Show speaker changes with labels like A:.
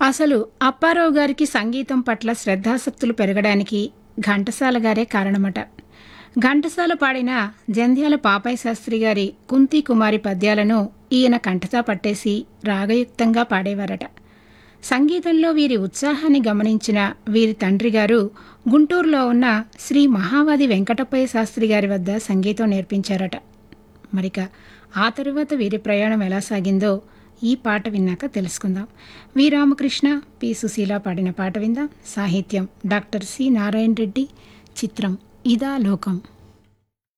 A: అసలు అప్పారావు గారికి సంగీతం పట్ల శ్రద్ధాసక్తులు పెరగడానికి ఘంటసాల గారే కారణమట ఘంటసాల పాడిన జంధ్యాల పాపాయి శాస్త్రి గారి కుంతి కుమారి పద్యాలను ఈయన కంఠతా పట్టేసి రాగయుక్తంగా పాడేవారట సంగీతంలో వీరి ఉత్సాహాన్ని గమనించిన వీరి తండ్రి గారు గుంటూరులో ఉన్న శ్రీ మహావాది వెంకటప్పయ్య శాస్త్రి గారి వద్ద సంగీతం నేర్పించారట మరిక ఆ తరువాత వీరి ప్రయాణం ఎలా సాగిందో ఈ పాట విన్నాక తెలుసుకుందాం వి రామకృష్ణ పి సుశీల పాడిన పాట విందాం సాహిత్యం డాక్టర్ సి నారాయణ రెడ్డి చిత్రం ఇదా లోకం